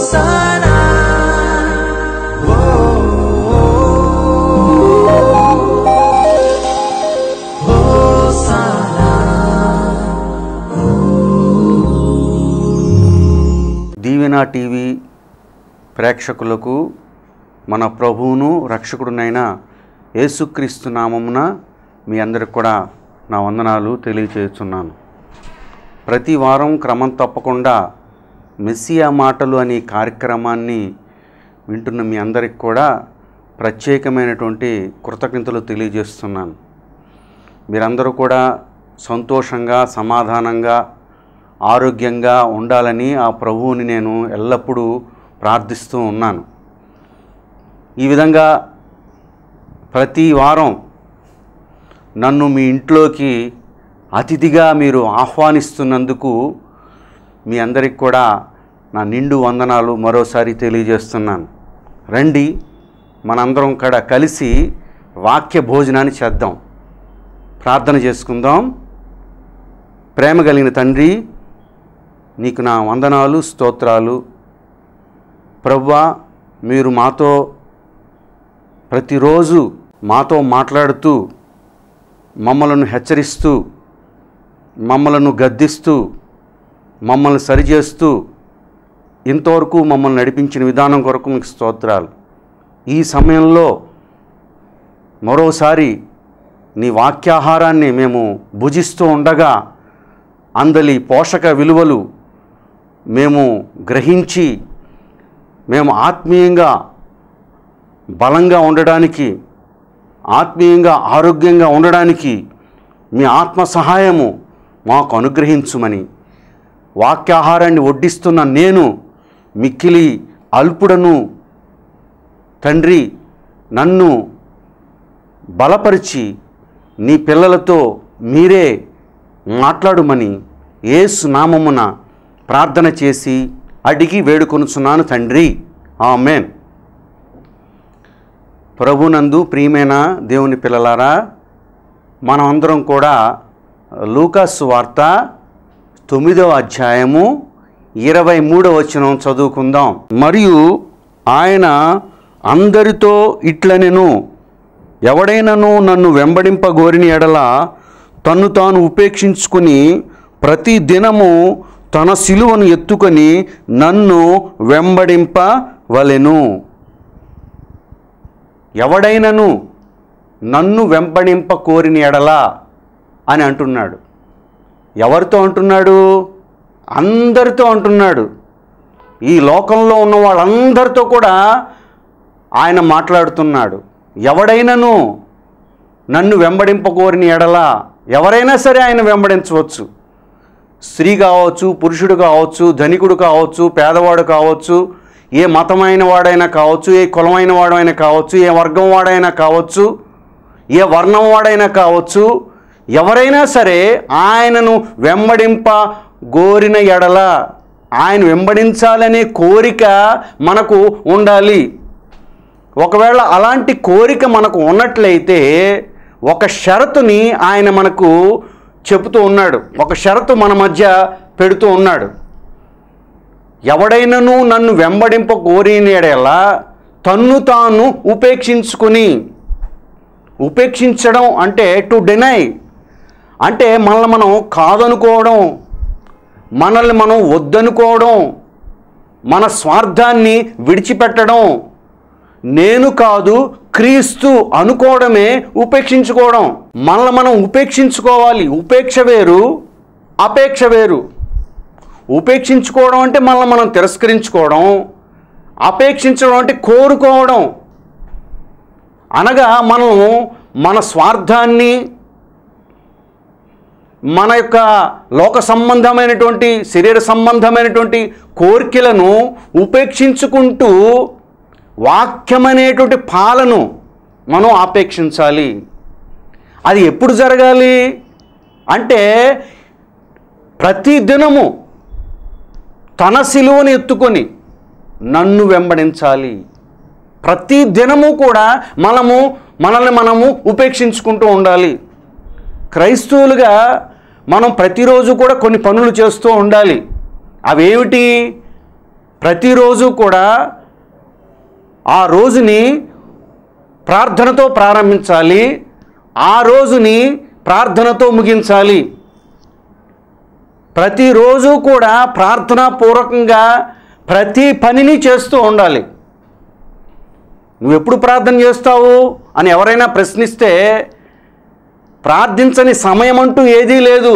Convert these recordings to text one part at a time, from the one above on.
Hosanna. దీవెన TV ప్రేక్షకులకు మన ప్రభువును రక్షకుడునైన యేసుక్రీస్తు నామమున మీ అందరికి కూడా నా వందనాలు తెలియచేస్తున్నాను ప్రతి వారం క్రమం తప్పకుండా మెస్సియా మాటలు అనే కార్యక్రమాన్ని వింటున్న మీ అందరికి కూడా ప్రత్యేకమైనటువంటి కృతజ్ఞతలు తెలియజేస్తున్నాను మీరందరూ కూడా సంతోషంగా సమాధానంగా ఆరోగ్యంగా ఉండాలని ఆ ప్రభువుని నేను ఎల్లప్పుడూ ప్రార్థిస్తూ ఉన్నాను ఈ విధంగా ప్రతి వారం నన్ను మీ ఇంట్లోకి అతిథిగా మీరు ఆహ్వానిస్తున్నందుకు మీ అందరికి కూడా నా నిండు వందనాలు మరోసారి తెలియజేస్తున్నాను రండి మనందరం కూడా కలిసి వాక్య భోజనాన్ని చేద్దాం ప్రార్థన చేసుకుందాం ప్రేమ కలిగిన తండ్రి నీకు నా వందనాలు స్తోత్రాలు ప్రవ్వా మీరు మాతో ప్రతిరోజు మాతో మాట్లాడుతూ మమ్మలను హెచ్చరిస్తూ మమ్మలను గద్దిస్తూ మమ్మల్ని సరిచేస్తూ ఇంతవరకు మమ్మల్ని నడిపించిన విధానం కొరకు మీకు స్తోత్రాలు ఈ సమయంలో మరోసారి నీ వాక్యాహారాన్ని మేము భుజిస్తూ ఉండగా అందలి పోషక విలువలు మేము గ్రహించి మేము ఆత్మీయంగా బలంగా ఉండడానికి ఆత్మీయంగా ఆరోగ్యంగా ఉండడానికి మీ ఆత్మ సహాయము మాకు అనుగ్రహించుమని వాక్యాహారాన్ని వడ్డిస్తున్న నేను మిక్కిలి అల్పుడను తండ్రి నన్ను బలపరిచి నీ పిల్లలతో మీరే మాట్లాడుమని యేసు నామమున ప్రార్థన చేసి అడిగి వేడుకొనుచున్నాను తండ్రి ఆమెన్ ప్రభునందు ప్రియమైన దేవుని పిల్లలారా మనమందరం కూడా లూకాసు వార్త తొమ్మిదవ అధ్యాయము ఇరవై మూడవ వచనం చదువుకుందాం మరియు ఆయన అందరితో ఇట్లనెను ఎవడైనను నన్ను వెంబడింపగోరిన ఎడల తన్ను తాను ఉపేక్షించుకుని ప్రతి దినము తన సిలువను ఎత్తుకొని నన్ను వెంబడింపవలెను ఎవడైనను నన్ను వెంబడింప కోరిన ఎడలా అని అంటున్నాడు ఎవరితో అంటున్నాడు అందరితో అంటున్నాడు ఈ లోకంలో ఉన్న వాళ్ళందరితో కూడా ఆయన మాట్లాడుతున్నాడు ఎవడైనను నన్ను వెంబడింప కోరిన ఎడలా ఎవరైనా సరే ఆయన వెంబడించవచ్చు స్త్రీ కావచ్చు పురుషుడు కావచ్చు ధనికుడు కావచ్చు పేదవాడు కావచ్చు ఏ మతమైన వాడైనా కావచ్చు ఏ కులమైన వాడైనా కావచ్చు ఏ వర్గం వాడైనా కావచ్చు ఏ వర్ణం వాడైనా కావచ్చు ఎవరైనా సరే ఆయనను వెంబడింప గోరిన ఎడల ఆయన వెంబడించాలనే కోరిక మనకు ఉండాలి ఒకవేళ అలాంటి కోరిక మనకు ఉన్నట్లయితే ఒక షరతుని ఆయన మనకు చెబుతూ ఉన్నాడు ఒక షరతు మన మధ్య పెడుతూ ఉన్నాడు ఎవడైనను నన్ను వెంబడింప కోరినలా తన్ను తాను ఉపేక్షించుకుని ఉపేక్షించడం అంటే టు డినై అంటే మనల్ని మనం కాదనుకోవడం మనల్ని మనం వద్దనుకోవడం మన స్వార్థాన్ని విడిచిపెట్టడం నేను కాదు క్రీస్తు అనుకోవడమే ఉపేక్షించుకోవడం మనల్ని మనం ఉపేక్షించుకోవాలి ఉపేక్ష వేరు అపేక్ష వేరు ఉపేక్షించుకోవడం అంటే మనల్ని మనం తిరస్కరించుకోవడం అపేక్షించడం అంటే కోరుకోవడం అనగా మనం మన స్వార్థాన్ని మన యొక్క లోక సంబంధమైనటువంటి శరీర సంబంధమైనటువంటి కోరికలను ఉపేక్షించుకుంటూ వాక్యమనేటువంటి పాలను మనం ఆపేక్షించాలి అది ఎప్పుడు జరగాలి అంటే ప్రతి దినము తన సిలువను ఎత్తుకొని నన్ను వెంబడించాలి ప్రతి దినము కూడా మనము మనల్ని మనము ఉపేక్షించుకుంటూ ఉండాలి క్రైస్తవులుగా మనం ప్రతిరోజు కూడా కొన్ని పనులు చేస్తూ ఉండాలి అవేమిటి ప్రతిరోజు కూడా ఆ రోజుని ప్రార్థనతో ప్రారంభించాలి ఆ రోజుని ప్రార్థనతో ముగించాలి ప్రతిరోజు కూడా ప్రార్థనాపూర్వకంగా ప్రతి పనిని చేస్తూ ఉండాలి నువ్వు ఎప్పుడు ప్రార్థన చేస్తావు అని ఎవరైనా ప్రశ్నిస్తే ప్రార్థించని సమయం అంటూ ఏదీ లేదు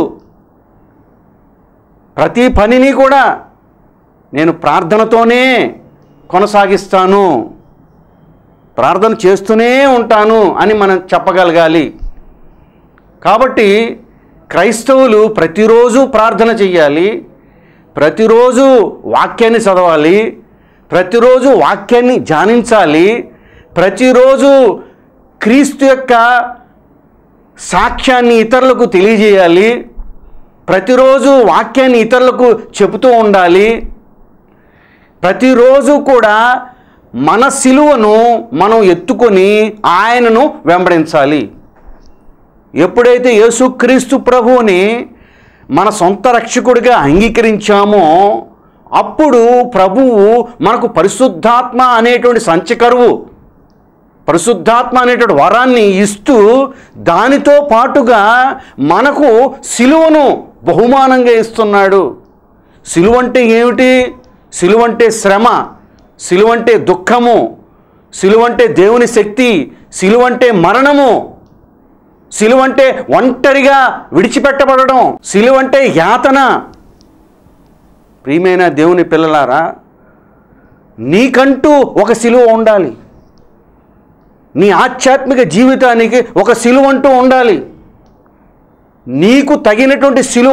ప్రతి పనిని కూడా నేను ప్రార్థనతోనే కొనసాగిస్తాను ప్రార్థన చేస్తూనే ఉంటాను అని మనం చెప్పగలగాలి కాబట్టి క్రైస్తవులు ప్రతిరోజు ప్రార్థన చెయ్యాలి ప్రతిరోజు వాక్యాన్ని చదవాలి ప్రతిరోజు వాక్యాన్ని ధ్యానించాలి ప్రతిరోజు క్రీస్తు యొక్క సాక్ష్యాన్ని ఇతరులకు తెలియజేయాలి ప్రతిరోజు వాక్యాన్ని ఇతరులకు చెబుతూ ఉండాలి ప్రతిరోజు కూడా మన సిలువను మనం ఎత్తుకొని ఆయనను వెంబడించాలి ఎప్పుడైతే యేసుక్రీస్తు ప్రభువుని మన సొంత రక్షకుడిగా అంగీకరించామో అప్పుడు ప్రభువు మనకు పరిశుద్ధాత్మ అనేటువంటి సంచకరువు పరిశుద్ధాత్మ అనేటువంటి వరాన్ని ఇస్తూ దానితో పాటుగా మనకు సిలువను బహుమానంగా ఇస్తున్నాడు సిలువ అంటే ఏమిటి సిలువ అంటే శ్రమ సిలువ అంటే దుఃఖము సిలువ అంటే దేవుని శక్తి సిలువ అంటే మరణము సిలువ అంటే ఒంటరిగా విడిచిపెట్టబడడం సిలువ అంటే యాతన ప్రియమైన దేవుని పిల్లలారా నీకంటూ ఒక సిలువ ఉండాలి నీ ఆధ్యాత్మిక జీవితానికి ఒక సిలువ అంటూ ఉండాలి నీకు తగినటువంటి సిలువ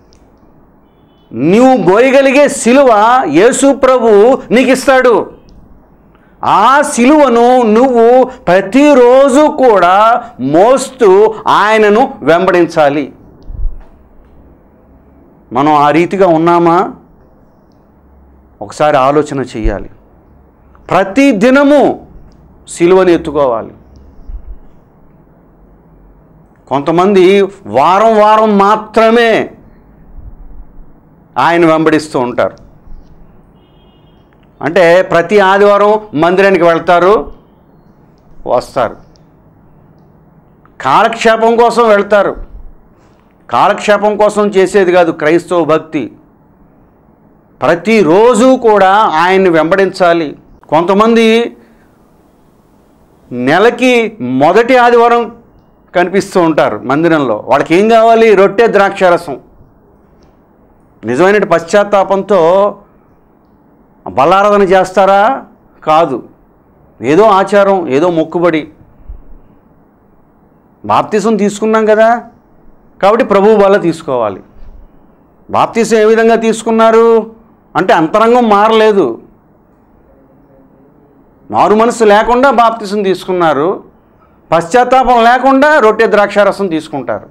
నీవు మోయగలిగే సిలువ యేసు ప్రభు నీకు ఇస్తాడు ఆ సిలువను నువ్వు ప్రతిరోజు కూడా మోస్తూ ఆయనను వెంబడించాలి మనం ఆ రీతిగా ఉన్నామా ఒకసారి ఆలోచన చేయాలి ప్రతి దినము సిలువను ఎత్తుకోవాలి కొంతమంది వారం వారం మాత్రమే ఆయన వెంబడిస్తూ ఉంటారు అంటే ప్రతి ఆదివారం మందిరానికి వెళ్తారు వస్తారు కాలక్షేపం కోసం వెళ్తారు కాలక్షేపం కోసం చేసేది కాదు క్రైస్తవ భక్తి ప్రతిరోజు కూడా ఆయన్ని వెంబడించాలి కొంతమంది నెలకి మొదటి ఆదివారం కనిపిస్తూ ఉంటారు మందిరంలో వాళ్ళకి ఏం కావాలి రొట్టె ద్రాక్షారసం నిజమైన పశ్చాత్తాపంతో బలారాధన చేస్తారా కాదు ఏదో ఆచారం ఏదో మొక్కుబడి బాప్తిసం తీసుకున్నాం కదా కాబట్టి ప్రభువు వల్ల తీసుకోవాలి బాప్తిసం ఏ విధంగా తీసుకున్నారు అంటే అంతరంగం మారలేదు మారు మనసు లేకుండా బాప్తిసం తీసుకున్నారు పశ్చాత్తాపం లేకుండా రొట్టె ద్రాక్షారసం తీసుకుంటారు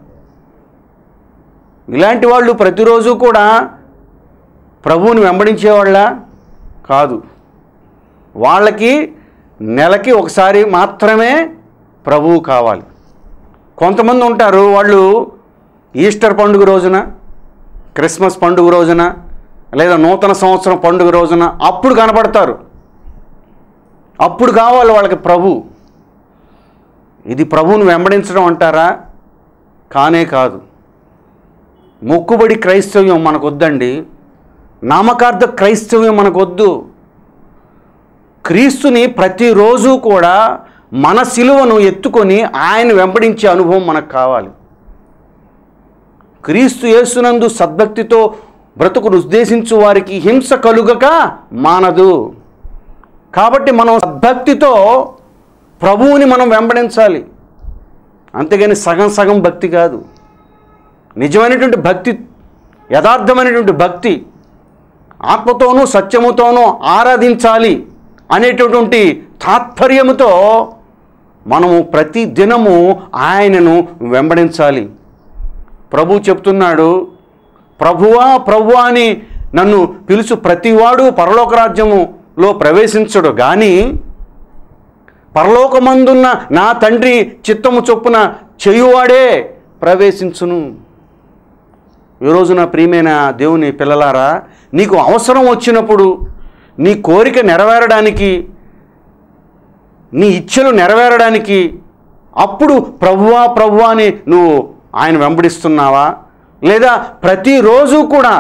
ఇలాంటి వాళ్ళు ప్రతిరోజు కూడా ప్రభువుని వెంబడించేవాళ్ళ కాదు వాళ్ళకి నెలకి ఒకసారి మాత్రమే ప్రభువు కావాలి కొంతమంది ఉంటారు వాళ్ళు ఈస్టర్ పండుగ రోజున క్రిస్మస్ పండుగ రోజున లేదా నూతన సంవత్సరం పండుగ రోజున అప్పుడు కనపడతారు అప్పుడు కావాలి వాళ్ళకి ప్రభు ఇది ప్రభువును వెంబడించడం అంటారా కానే కాదు మొక్కుబడి క్రైస్తవ్యం మనకొద్దండి నామకార్థ క్రైస్తవ్యం మనకొద్దు క్రీస్తుని ప్రతిరోజు కూడా మన సిలువను ఎత్తుకొని ఆయన వెంబడించే అనుభవం మనకు కావాలి క్రీస్తు యేసునందు సద్భక్తితో బ్రతుకును ఉద్దేశించు వారికి హింస కలుగక మానదు కాబట్టి మనం సద్భక్తితో ప్రభువుని మనం వెంబడించాలి అంతేగాని సగం సగం భక్తి కాదు నిజమైనటువంటి భక్తి యథార్థమైనటువంటి భక్తి ఆత్మతోనూ సత్యముతోనూ ఆరాధించాలి అనేటటువంటి తాత్పర్యముతో మనము ప్రతి దినము ఆయనను వెంబడించాలి ప్రభు చెప్తున్నాడు ప్రభువా ప్రభువా అని నన్ను పిలుచు ప్రతివాడు పరలోక రాజ్యములో ప్రవేశించడు కానీ పరలోకమందున్న నా తండ్రి చిత్తము చొప్పున చేయువాడే ప్రవేశించును ఈ రోజున ప్రియమైన దేవుని పిల్లలారా నీకు అవసరం వచ్చినప్పుడు నీ కోరిక నెరవేరడానికి నీ ఇచ్చలు నెరవేరడానికి అప్పుడు ప్రభువా ప్రభువా అని నువ్వు ఆయన వెంబడిస్తున్నావా లేదా ప్రతిరోజు కూడా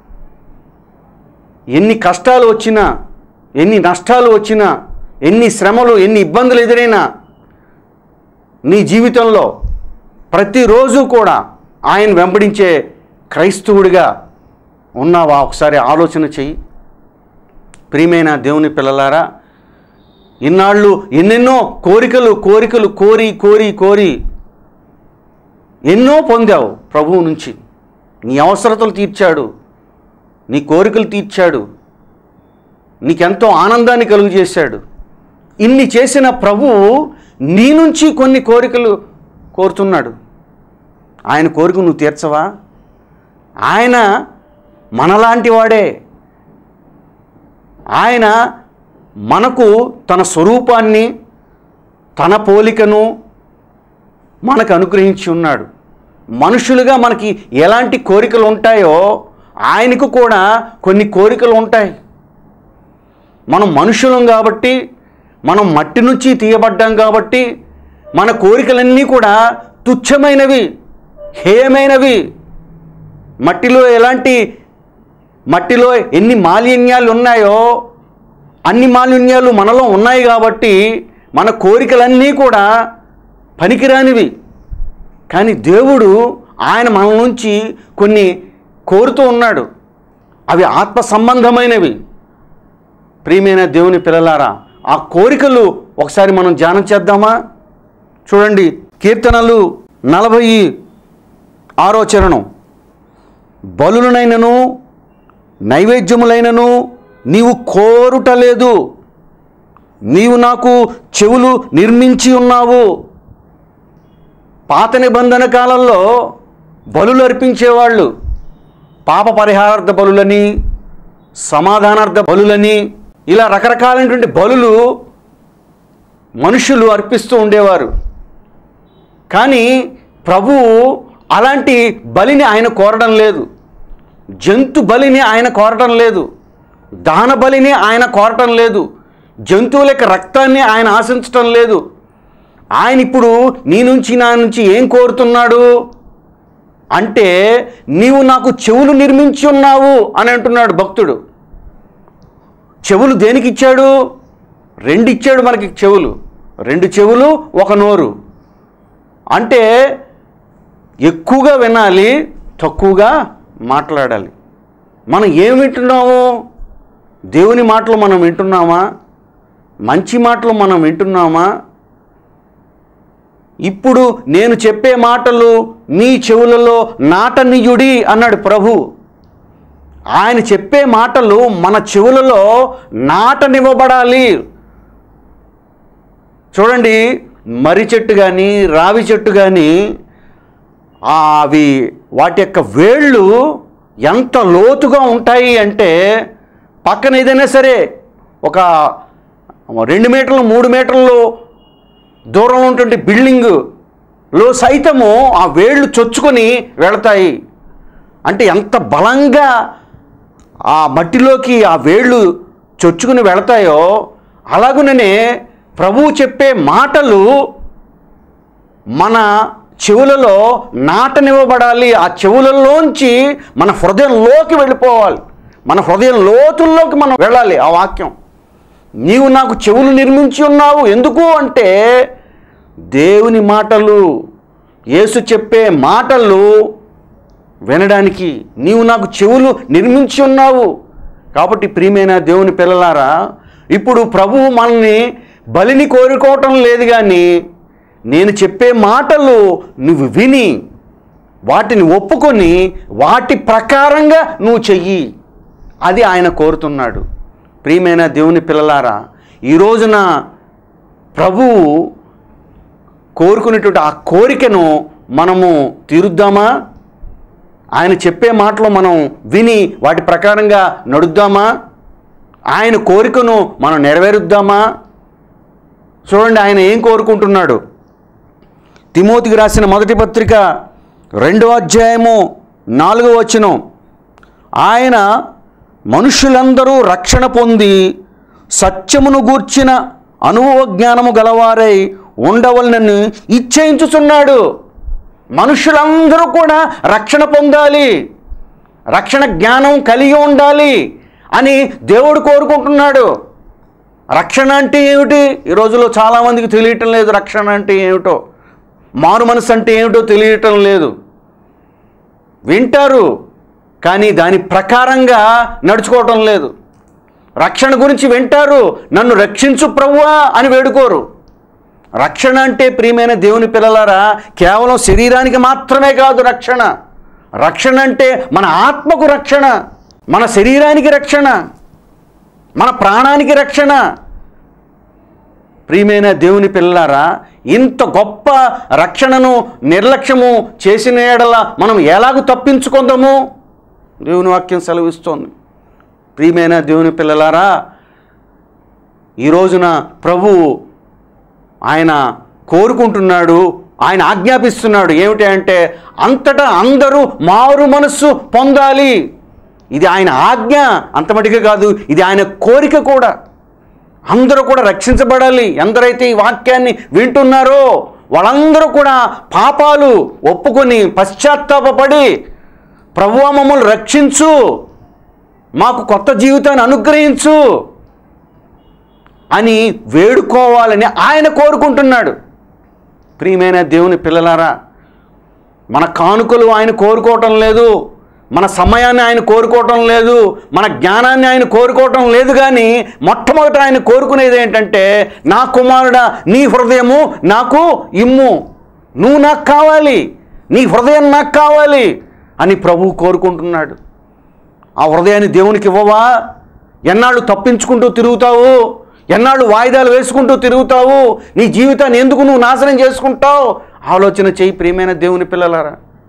ఎన్ని కష్టాలు వచ్చినా ఎన్ని నష్టాలు వచ్చినా ఎన్ని శ్రమలు ఎన్ని ఇబ్బందులు ఎదురైనా నీ జీవితంలో ప్రతిరోజు కూడా ఆయన వెంబడించే క్రైస్తవుడిగా ఉన్నావా ఒకసారి ఆలోచన చెయ్యి ప్రియమైన దేవుని పిల్లలారా ఇన్నాళ్ళు ఎన్నెన్నో కోరికలు కోరికలు కోరి కోరి కోరి ఎన్నో పొందావు ప్రభువు నుంచి నీ అవసరతలు తీర్చాడు నీ కోరికలు తీర్చాడు నీకెంతో ఆనందాన్ని కలుగు చేశాడు ఇన్ని చేసిన ప్రభువు నీ నుంచి కొన్ని కోరికలు కోరుతున్నాడు ఆయన కోరిక నువ్వు తీర్చవా ఆయన మనలాంటి వాడే ఆయన మనకు తన స్వరూపాన్ని తన పోలికను మనకు అనుగ్రహించి ఉన్నాడు మనుషులుగా మనకి ఎలాంటి కోరికలు ఉంటాయో ఆయనకు కూడా కొన్ని కోరికలు ఉంటాయి మనం మనుషులం కాబట్టి మనం మట్టి నుంచి తీయబడ్డాం కాబట్టి మన కోరికలన్నీ కూడా తుచ్చమైనవి హేయమైనవి మట్టిలో ఎలాంటి మట్టిలో ఎన్ని మాలిన్యాలు ఉన్నాయో అన్ని మాలిన్యాలు మనలో ఉన్నాయి కాబట్టి మన కోరికలన్నీ కూడా పనికిరానివి కానీ దేవుడు ఆయన మన నుంచి కొన్ని కోరుతూ ఉన్నాడు అవి ఆత్మ సంబంధమైనవి ప్రియమైన దేవుని పిల్లలారా ఆ కోరికలు ఒకసారి మనం ధ్యానం చేద్దామా చూడండి కీర్తనలు నలభై ఆరో చరణం బలులనైనను నైవేద్యములైనను నీవు కోరుటలేదు నీవు నాకు చెవులు నిర్మించి ఉన్నావు పాత నిబంధన కాలంలో బలులు అర్పించేవాళ్ళు పాప పరిహారార్థ బలులని సమాధానార్థ బలులని ఇలా రకరకాలైనటువంటి బలులు మనుషులు అర్పిస్తూ ఉండేవారు కానీ ప్రభువు అలాంటి బలిని ఆయన కోరడం లేదు జంతు బలిని ఆయన కోరటం లేదు దాన బలిని ఆయన కోరటం లేదు జంతువుల యొక్క రక్తాన్ని ఆయన ఆశించటం లేదు ఆయన ఇప్పుడు నీ నుంచి నా నుంచి ఏం కోరుతున్నాడు అంటే నీవు నాకు చెవులు నిర్మించి ఉన్నావు అని అంటున్నాడు భక్తుడు చెవులు దేనికి ఇచ్చాడు రెండు ఇచ్చాడు మనకి చెవులు రెండు చెవులు ఒక నోరు అంటే ఎక్కువగా వినాలి తక్కువగా మాట్లాడాలి మనం ఏం వింటున్నాము దేవుని మాటలు మనం వింటున్నామా మంచి మాటలు మనం వింటున్నామా ఇప్పుడు నేను చెప్పే మాటలు నీ చెవులలో నాటనీయుడి అన్నాడు ప్రభు ఆయన చెప్పే మాటలు మన చెవులలో నాటనివ్వబడాలి చూడండి మర్రి చెట్టు కానీ రావి చెట్టు కానీ అవి వాటి యొక్క వేళ్ళు ఎంత లోతుగా ఉంటాయి అంటే పక్కన ఏదైనా సరే ఒక రెండు మీటర్లు మూడు మీటర్లు దూరంలో ఉన్నటువంటి బిల్డింగులో సైతము ఆ వేళ్ళు చొచ్చుకొని వెళతాయి అంటే ఎంత బలంగా ఆ మట్టిలోకి ఆ వేళ్ళు చొచ్చుకుని వెళతాయో అలాగుననే ప్రభువు చెప్పే మాటలు మన చెవులలో నాటనివ్వబడాలి ఆ చెవులలోంచి మన హృదయంలోకి వెళ్ళిపోవాలి మన హృదయం లోతుల్లోకి మనం వెళ్ళాలి ఆ వాక్యం నీవు నాకు చెవులు నిర్మించి ఉన్నావు ఎందుకు అంటే దేవుని మాటలు యేసు చెప్పే మాటలు వినడానికి నీవు నాకు చెవులు నిర్మించి ఉన్నావు కాబట్టి ప్రియమైన దేవుని పిల్లలారా ఇప్పుడు ప్రభువు మనల్ని బలిని కోరుకోవటం లేదు కానీ నేను చెప్పే మాటలు నువ్వు విని వాటిని ఒప్పుకొని వాటి ప్రకారంగా నువ్వు చెయ్యి అది ఆయన కోరుతున్నాడు ప్రియమైన దేవుని పిల్లలారా ఈ రోజున ప్రభువు కోరుకునేటువంటి ఆ కోరికను మనము తీరుద్దామా ఆయన చెప్పే మాటలు మనం విని వాటి ప్రకారంగా నడుద్దామా ఆయన కోరికను మనం నెరవేరుద్దామా చూడండి ఆయన ఏం కోరుకుంటున్నాడు తిమోతికి రాసిన మొదటి పత్రిక రెండో అధ్యాయము నాలుగో వచనం ఆయన మనుషులందరూ రక్షణ పొంది సత్యమును గూర్చిన అనుభవ జ్ఞానము గలవారై ఉండవలనని ఇచ్చేయించుచున్నాడు మనుషులందరూ కూడా రక్షణ పొందాలి రక్షణ జ్ఞానం కలిగి ఉండాలి అని దేవుడు కోరుకుంటున్నాడు రక్షణ అంటే ఏమిటి ఈ రోజుల్లో చాలామందికి తెలియటం లేదు రక్షణ అంటే ఏమిటో మారు మనసు అంటే ఏమిటో తెలియటం లేదు వింటారు కానీ దాని ప్రకారంగా నడుచుకోవటం లేదు రక్షణ గురించి వింటారు నన్ను రక్షించు ప్రభువా అని వేడుకోరు రక్షణ అంటే ప్రియమైన దేవుని పిల్లలారా కేవలం శరీరానికి మాత్రమే కాదు రక్షణ రక్షణ అంటే మన ఆత్మకు రక్షణ మన శరీరానికి రక్షణ మన ప్రాణానికి రక్షణ ప్రియమైన దేవుని పిల్లలారా ఇంత గొప్ప రక్షణను నిర్లక్ష్యము చేసిన ఎడల మనం ఎలాగూ తప్పించుకుందాము దేవుని వాక్యం సెలవిస్తోంది ప్రియమైన దేవుని పిల్లలారా ఈ రోజున ప్రభువు ఆయన కోరుకుంటున్నాడు ఆయన ఆజ్ఞాపిస్తున్నాడు ఏమిటి అంటే అంతటా అందరూ మారు మనస్సు పొందాలి ఇది ఆయన ఆజ్ఞ అంత మటుకే కాదు ఇది ఆయన కోరిక కూడా అందరూ కూడా రక్షించబడాలి ఎందరైతే ఈ వాక్యాన్ని వింటున్నారో వాళ్ళందరూ కూడా పాపాలు ఒప్పుకొని పశ్చాత్తాపపడి ప్రభువా మమ్మల్ని రక్షించు మాకు కొత్త జీవితాన్ని అనుగ్రహించు అని వేడుకోవాలని ఆయన కోరుకుంటున్నాడు ప్రియమైన దేవుని పిల్లలారా మన కానుకలు ఆయన కోరుకోవటం లేదు మన సమయాన్ని ఆయన కోరుకోవటం లేదు మన జ్ఞానాన్ని ఆయన కోరుకోవటం లేదు కానీ మొట్టమొదట ఆయన కోరుకునేది ఏంటంటే నా కుమారుడా నీ హృదయము నాకు ఇమ్ము నువ్వు నాకు కావాలి నీ హృదయం నాకు కావాలి అని ప్రభువు కోరుకుంటున్నాడు ఆ హృదయాన్ని దేవునికి ఇవ్వవా ఎన్నాళ్ళు తప్పించుకుంటూ తిరుగుతావు ఎన్నాళ్ళు వాయిదాలు వేసుకుంటూ తిరుగుతావు నీ జీవితాన్ని ఎందుకు నువ్వు నాశనం చేసుకుంటావు ఆలోచన చేయి ప్రియమైన దేవుని పిల్లలారా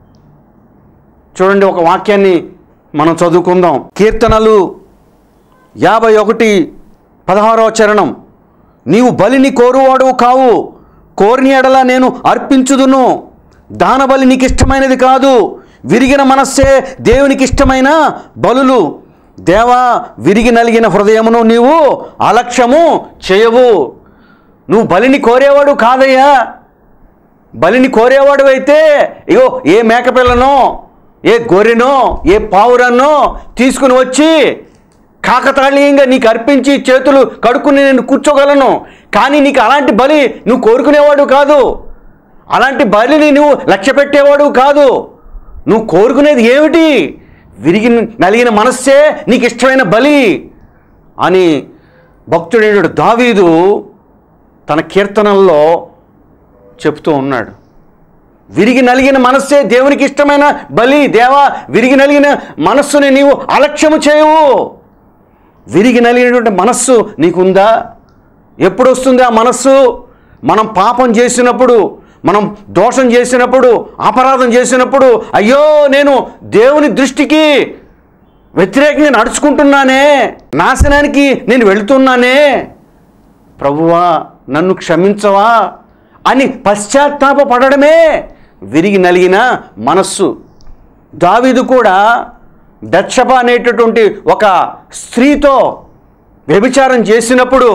చూడండి ఒక వాక్యాన్ని మనం చదువుకుందాం కీర్తనలు యాభై ఒకటి పదహారవ చరణం నీవు బలిని కోరువాడు కావు కోరిని ఎడల నేను అర్పించుదును దాన బలి నీకు ఇష్టమైనది కాదు విరిగిన మనస్సే దేవునికి ఇష్టమైన బలులు దేవా విరిగి నలిగిన హృదయమును నీవు అలక్ష్యము చేయవు నువ్వు బలిని కోరేవాడు కాదయ్యా బలిని కోరేవాడు అయితే ఇగో ఏ మేకపిల్లనో ఏ గొర్రెనో ఏ పావురన్నో తీసుకుని వచ్చి కాకతాళీయంగా నీకు అర్పించి చేతులు కడుక్కుని నేను కూర్చోగలను కానీ నీకు అలాంటి బలి నువ్వు కోరుకునేవాడు కాదు అలాంటి బలిని నువ్వు లక్ష్య పెట్టేవాడు కాదు నువ్వు కోరుకునేది ఏమిటి విరిగి నలిగిన మనస్సే నీకు ఇష్టమైన బలి అని భక్తుడైన దావీదు తన కీర్తనల్లో చెప్తూ ఉన్నాడు విరిగి నలిగిన మనస్సే దేవునికి ఇష్టమైన బలి దేవా విరిగి నలిగిన మనస్సుని నీవు అలక్ష్యము చేయవు విరిగి నలిగినటువంటి మనస్సు నీకుందా ఎప్పుడు వస్తుంది ఆ మనస్సు మనం పాపం చేసినప్పుడు మనం దోషం చేసినప్పుడు అపరాధం చేసినప్పుడు అయ్యో నేను దేవుని దృష్టికి వ్యతిరేకంగా నడుచుకుంటున్నానే నాశనానికి నేను వెళుతున్నానే ప్రభువా నన్ను క్షమించవా అని పశ్చాత్తాపపడమే విరిగి నలిగిన మనస్సు దావీదు కూడా దక్షప అనేటటువంటి ఒక స్త్రీతో వ్యభిచారం చేసినప్పుడు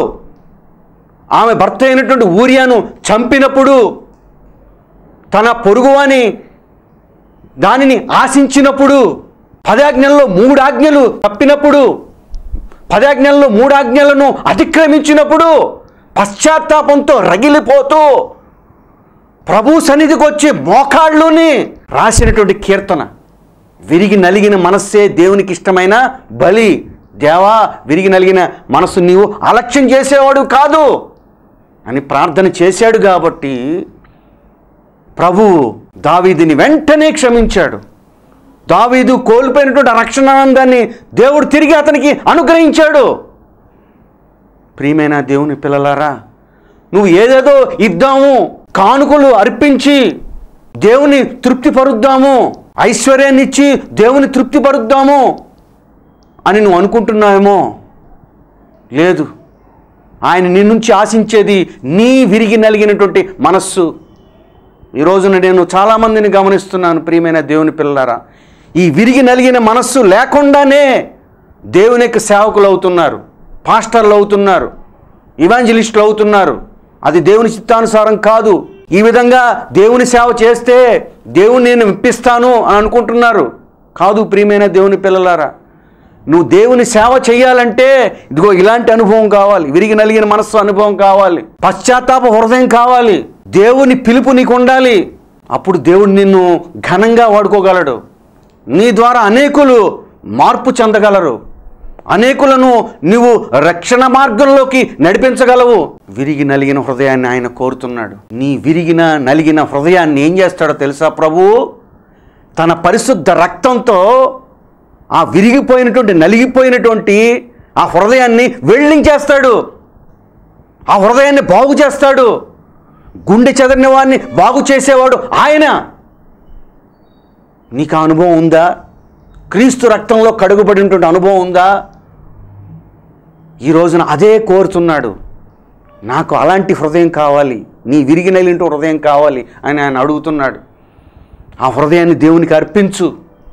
ఆమె భర్త అయినటువంటి ఊరియాను చంపినప్పుడు తన పొరుగువాని దానిని ఆశించినప్పుడు పదాజ్ఞల్లో మూడు ఆజ్ఞలు తప్పినప్పుడు పదాజ్ఞల్లో మూడు ఆజ్ఞలను అతిక్రమించినప్పుడు పశ్చాత్తాపంతో రగిలిపోతూ ప్రభు సన్నిధికి వచ్చి మోకాళ్ళుని రాసినటువంటి కీర్తన విరిగి నలిగిన మనస్సే దేవునికి ఇష్టమైన బలి దేవా విరిగి నలిగిన మనస్సు నీవు అలక్ష్యం చేసేవాడు కాదు అని ప్రార్థన చేశాడు కాబట్టి ప్రభు దావీదిని వెంటనే క్షమించాడు దావీదు కోల్పోయినటువంటి ఆ రక్షణానందాన్ని దేవుడు తిరిగి అతనికి అనుగ్రహించాడు ప్రియమైన దేవుని పిల్లలారా నువ్వు ఏదేదో ఇద్దాము కానుకలు అర్పించి దేవుని తృప్తిపరుద్దాము ఐశ్వర్యాన్ని ఇచ్చి దేవుని తృప్తిపరుద్దాము అని నువ్వు అనుకుంటున్నావేమో లేదు ఆయన నీ నుంచి ఆశించేది నీ విరిగి నలిగినటువంటి మనస్సు ఈ రోజున నేను చాలామందిని గమనిస్తున్నాను ప్రియమైన దేవుని పిల్లలారా ఈ విరిగి నలిగిన మనస్సు లేకుండానే దేవుని యొక్క సేవకులు అవుతున్నారు పాస్టర్లు అవుతున్నారు ఇవాంజలిస్టులు అవుతున్నారు అది దేవుని చిత్తానుసారం కాదు ఈ విధంగా దేవుని సేవ చేస్తే దేవుని నేను ఇప్పిస్తాను అని అనుకుంటున్నారు కాదు ప్రియమైన దేవుని పిల్లలారా నువ్వు దేవుని సేవ చేయాలంటే ఇదిగో ఇలాంటి అనుభవం కావాలి విరిగి నలిగిన మనస్సు అనుభవం కావాలి పశ్చాత్తాప హృదయం కావాలి దేవుని పిలుపు నీకు ఉండాలి అప్పుడు దేవుడు నిన్ను ఘనంగా వాడుకోగలడు నీ ద్వారా అనేకులు మార్పు చెందగలరు అనేకులను నువ్వు రక్షణ మార్గంలోకి నడిపించగలవు విరిగి నలిగిన హృదయాన్ని ఆయన కోరుతున్నాడు నీ విరిగిన నలిగిన హృదయాన్ని ఏం చేస్తాడో తెలుసా ప్రభు తన పరిశుద్ధ రక్తంతో ఆ విరిగిపోయినటువంటి నలిగిపోయినటువంటి ఆ హృదయాన్ని వెళ్ళించేస్తాడు ఆ హృదయాన్ని బాగు చేస్తాడు గుండె చెదరిన వాడిని బాగు చేసేవాడు ఆయన నీకు ఆ అనుభవం ఉందా క్రీస్తు రక్తంలో కడుగుబడినటువంటి అనుభవం ఉందా ఈ రోజున అదే కోరుతున్నాడు నాకు అలాంటి హృదయం కావాలి నీ విరిగి నలింటి హృదయం కావాలి అని ఆయన అడుగుతున్నాడు ఆ హృదయాన్ని దేవునికి అర్పించు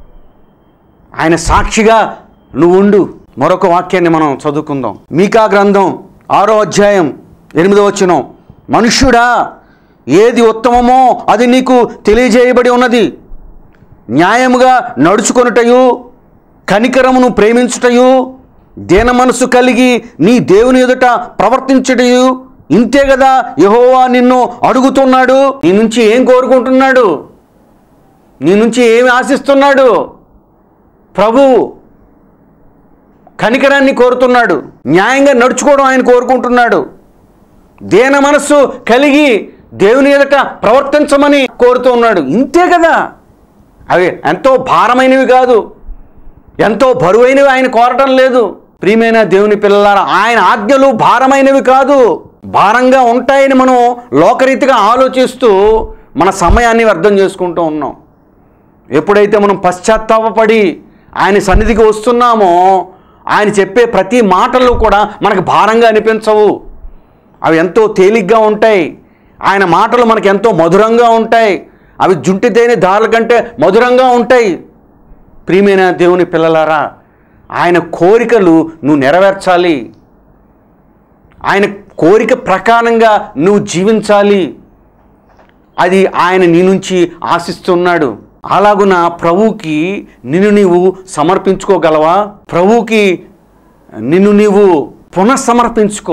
ఆయన సాక్షిగా నువ్వు ఉండు మరొక వాక్యాన్ని మనం చదువుకుందాం మీకా గ్రంథం ఆరో అధ్యాయం ఎనిమిదో వచనం మనుష్యుడా ఏది ఉత్తమమో అది నీకు తెలియజేయబడి ఉన్నది న్యాయముగా నడుచుకొనుటయు కనికరమును ప్రేమించుటయు దీన మనసు కలిగి నీ దేవుని ఎదుట ప్రవర్తించుటయు ఇంతే కదా యహోవా నిన్ను అడుగుతున్నాడు నీ నుంచి ఏం కోరుకుంటున్నాడు నీ నుంచి ఏమి ఆశిస్తున్నాడు ప్రభు కనికరాన్ని కోరుతున్నాడు న్యాయంగా నడుచుకోవడం ఆయన కోరుకుంటున్నాడు దేన మనస్సు కలిగి దేవుని ఎదుట ప్రవర్తించమని కోరుతూ ఉన్నాడు ఇంతే కదా అవి ఎంతో భారమైనవి కాదు ఎంతో బరువైనవి ఆయన కోరటం లేదు ప్రియమైన దేవుని పిల్లలారా ఆయన ఆజ్ఞలు భారమైనవి కాదు భారంగా ఉంటాయని మనం లోకరీతిగా ఆలోచిస్తూ మన సమయాన్ని వ్యర్థం చేసుకుంటూ ఉన్నాం ఎప్పుడైతే మనం పశ్చాత్తాపపడి ఆయన సన్నిధికి వస్తున్నామో ఆయన చెప్పే ప్రతి మాటలు కూడా మనకు భారంగా అనిపించవు అవి ఎంతో తేలిగ్గా ఉంటాయి ఆయన మాటలు మనకు ఎంతో మధురంగా ఉంటాయి అవి జుంటి తేనె దారుల కంటే మధురంగా ఉంటాయి ప్రియమైన దేవుని పిల్లలారా ఆయన కోరికలు నువ్వు నెరవేర్చాలి ఆయన కోరిక ప్రకారంగా నువ్వు జీవించాలి అది ఆయన నీ నుంచి ఆశిస్తున్నాడు అలాగున ప్రభువుకి నిన్ను నీవు సమర్పించుకోగలవా ప్రభువుకి నిన్ను నీవు పునఃసమర్పించుకో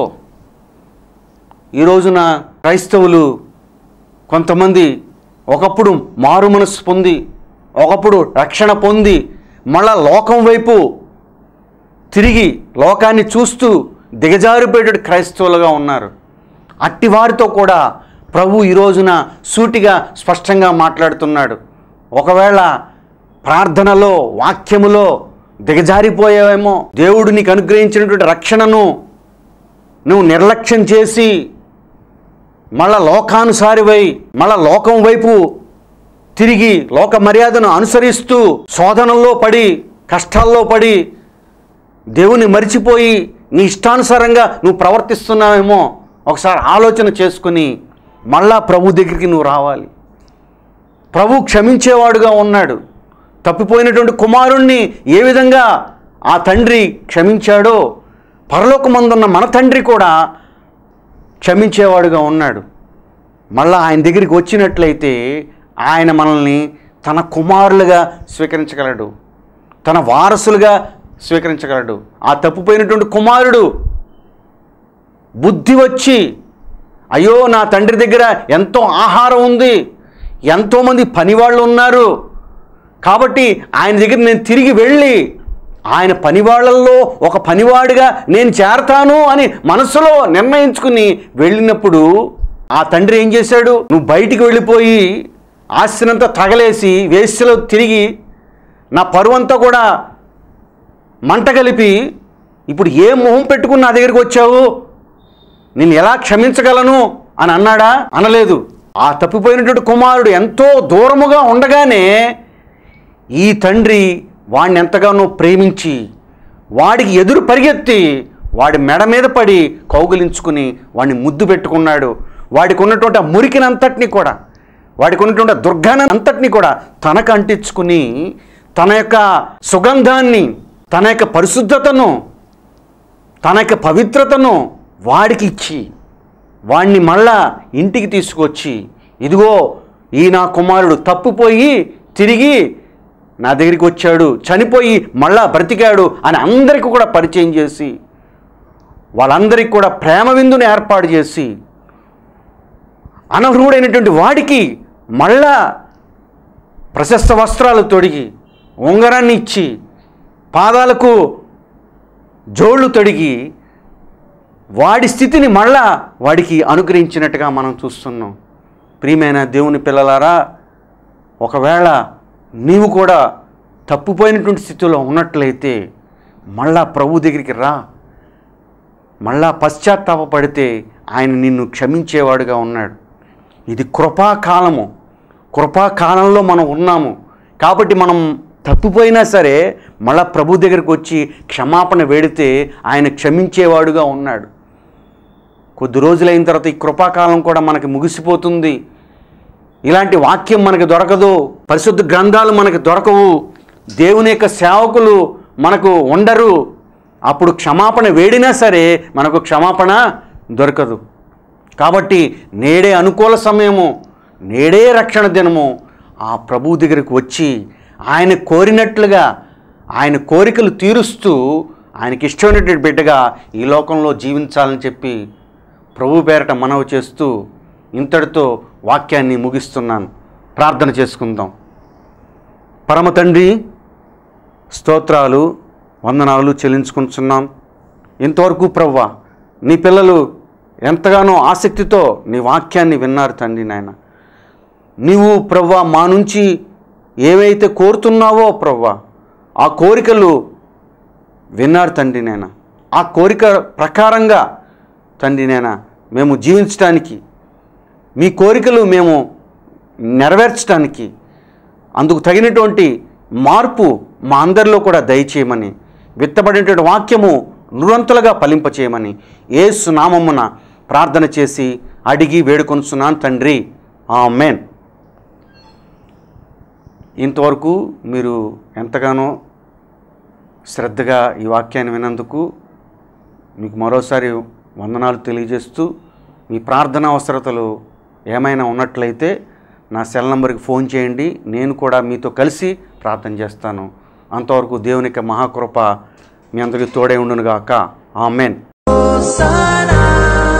ఈ రోజున క్రైస్తవులు కొంతమంది ఒకప్పుడు మారు మనసు పొంది ఒకప్పుడు రక్షణ పొంది మళ్ళా లోకం వైపు తిరిగి లోకాన్ని చూస్తూ దిగజారిపోయేటట్టు క్రైస్తవులుగా ఉన్నారు అట్టి వారితో కూడా ప్రభు ఈ రోజున సూటిగా స్పష్టంగా మాట్లాడుతున్నాడు ఒకవేళ ప్రార్థనలో వాక్యములో దిగజారిపోయావేమో దేవుడు నీకు అనుగ్రహించినటువంటి రక్షణను నువ్వు నిర్లక్ష్యం చేసి మళ్ళా లోకానుసారివై మళ్ళా లోకం వైపు తిరిగి లోక మర్యాదను అనుసరిస్తూ శోధనల్లో పడి కష్టాల్లో పడి దేవుని మరిచిపోయి నీ ఇష్టానుసారంగా నువ్వు ప్రవర్తిస్తున్నావేమో ఒకసారి ఆలోచన చేసుకుని మళ్ళా ప్రభు దగ్గరికి నువ్వు రావాలి ప్రభు క్షమించేవాడుగా ఉన్నాడు తప్పిపోయినటువంటి కుమారుణ్ణి ఏ విధంగా ఆ తండ్రి క్షమించాడో పరలోకమందున్న మన తండ్రి కూడా క్షమించేవాడుగా ఉన్నాడు మళ్ళా ఆయన దగ్గరికి వచ్చినట్లయితే ఆయన మనల్ని తన కుమారులుగా స్వీకరించగలడు తన వారసులుగా స్వీకరించగలడు ఆ తప్పిపోయినటువంటి కుమారుడు బుద్ధి వచ్చి అయ్యో నా తండ్రి దగ్గర ఎంతో ఆహారం ఉంది ఎంతోమంది పనివాళ్ళు ఉన్నారు కాబట్టి ఆయన దగ్గర నేను తిరిగి వెళ్ళి ఆయన పనివాళ్ళల్లో ఒక పనివాడిగా నేను చేరతాను అని మనసులో నిర్ణయించుకుని వెళ్ళినప్పుడు ఆ తండ్రి ఏం చేశాడు నువ్వు బయటికి వెళ్ళిపోయి ఆస్తినంతా తగలేసి వేస్యలో తిరిగి నా పరువంతా కూడా మంట కలిపి ఇప్పుడు ఏ మొహం పెట్టుకుని నా దగ్గరికి వచ్చావు నేను ఎలా క్షమించగలను అని అన్నాడా అనలేదు ఆ తప్పిపోయినటువంటి కుమారుడు ఎంతో దూరముగా ఉండగానే ఈ తండ్రి వాడిని ఎంతగానో ప్రేమించి వాడికి ఎదురు పరిగెత్తి వాడి మెడ మీద పడి కౌగిలించుకుని వాడిని ముద్దు పెట్టుకున్నాడు వాడికి ఉన్నటువంటి ఆ మురికినంతటిని కూడా వాడికి ఉన్నటువంటి ఆ దుర్గాన్ని అంతటిని కూడా తనకు అంటించుకుని తన యొక్క సుగంధాన్ని తన యొక్క పరిశుద్ధతను తన యొక్క పవిత్రతను వాడికి ఇచ్చి వాణ్ణి మళ్ళా ఇంటికి తీసుకొచ్చి ఇదిగో ఈ నా కుమారుడు తప్పుపోయి తిరిగి నా దగ్గరికి వచ్చాడు చనిపోయి మళ్ళా బ్రతికాడు అని అందరికీ కూడా పరిచయం చేసి వాళ్ళందరికీ కూడా ప్రేమ విందుని ఏర్పాటు చేసి అనర్హుడైనటువంటి వాడికి మళ్ళా ప్రశస్త వస్త్రాలు తొడిగి ఉంగరాన్ని ఇచ్చి పాదాలకు జోళ్ళు తొడిగి వాడి స్థితిని మళ్ళా వాడికి అనుగ్రహించినట్టుగా మనం చూస్తున్నాం ప్రియమైన దేవుని పిల్లలారా ఒకవేళ నీవు కూడా తప్పుపోయినటువంటి స్థితిలో ఉన్నట్లయితే మళ్ళా ప్రభు దగ్గరికి రా మళ్ళా పశ్చాత్తాపపడితే ఆయన నిన్ను క్షమించేవాడుగా ఉన్నాడు ఇది కృపాకాలము కృపాకాలంలో మనం ఉన్నాము కాబట్టి మనం తప్పిపోయినా సరే మళ్ళా ప్రభు దగ్గరికి వచ్చి క్షమాపణ వేడితే ఆయన క్షమించేవాడుగా ఉన్నాడు కొద్ది రోజులైన తర్వాత ఈ కృపాకాలం కూడా మనకి ముగిసిపోతుంది ఇలాంటి వాక్యం మనకి దొరకదు పరిశుద్ధ గ్రంథాలు మనకి దొరకవు దేవుని యొక్క సేవకులు మనకు ఉండరు అప్పుడు క్షమాపణ వేడినా సరే మనకు క్షమాపణ దొరకదు కాబట్టి నేడే అనుకూల సమయము నేడే రక్షణ దినము ఆ ప్రభు దగ్గరికి వచ్చి ఆయన కోరినట్లుగా ఆయన కోరికలు తీరుస్తూ ఆయనకి ఇష్టమైనటువంటి బిడ్డగా ఈ లోకంలో జీవించాలని చెప్పి ప్రభు పేరట మనవి చేస్తూ ఇంతటితో వాక్యాన్ని ముగిస్తున్నాను ప్రార్థన చేసుకుందాం పరమ తండ్రి స్తోత్రాలు వందనాలు చెల్లించుకుంటున్నాం ఇంతవరకు ప్రవ్వా నీ పిల్లలు ఎంతగానో ఆసక్తితో నీ వాక్యాన్ని విన్నారు తండ్రి నాయన నీవు ప్రవ్వా మా నుంచి ఏవైతే కోరుతున్నావో ప్రవ్వా ఆ కోరికలు విన్నారు తండ్రి నేను ఆ కోరిక ప్రకారంగా తండ్రి నేను మేము జీవించడానికి మీ కోరికలు మేము నెరవేర్చడానికి అందుకు తగినటువంటి మార్పు మా అందరిలో కూడా దయచేయమని విత్తబడినటువంటి వాక్యము నురంతలుగా ఫలింపచేయమని ఏసు నామమున ప్రార్థన చేసి అడిగి వేడుకొనుచున్నాను తండ్రి ఆమెన్ ఇంతవరకు మీరు ఎంతగానో శ్రద్ధగా ఈ వాక్యాన్ని వినందుకు మీకు మరోసారి వందనాలు తెలియజేస్తూ మీ ప్రార్థన అవసరతలు ఏమైనా ఉన్నట్లయితే నా సెల్ నంబర్కి ఫోన్ చేయండి నేను కూడా మీతో కలిసి ప్రార్థన చేస్తాను అంతవరకు దేవుని యొక్క మహాకృప మీ అందరికీ తోడే ఉండునుగాక ఆమెన్ Hosanna,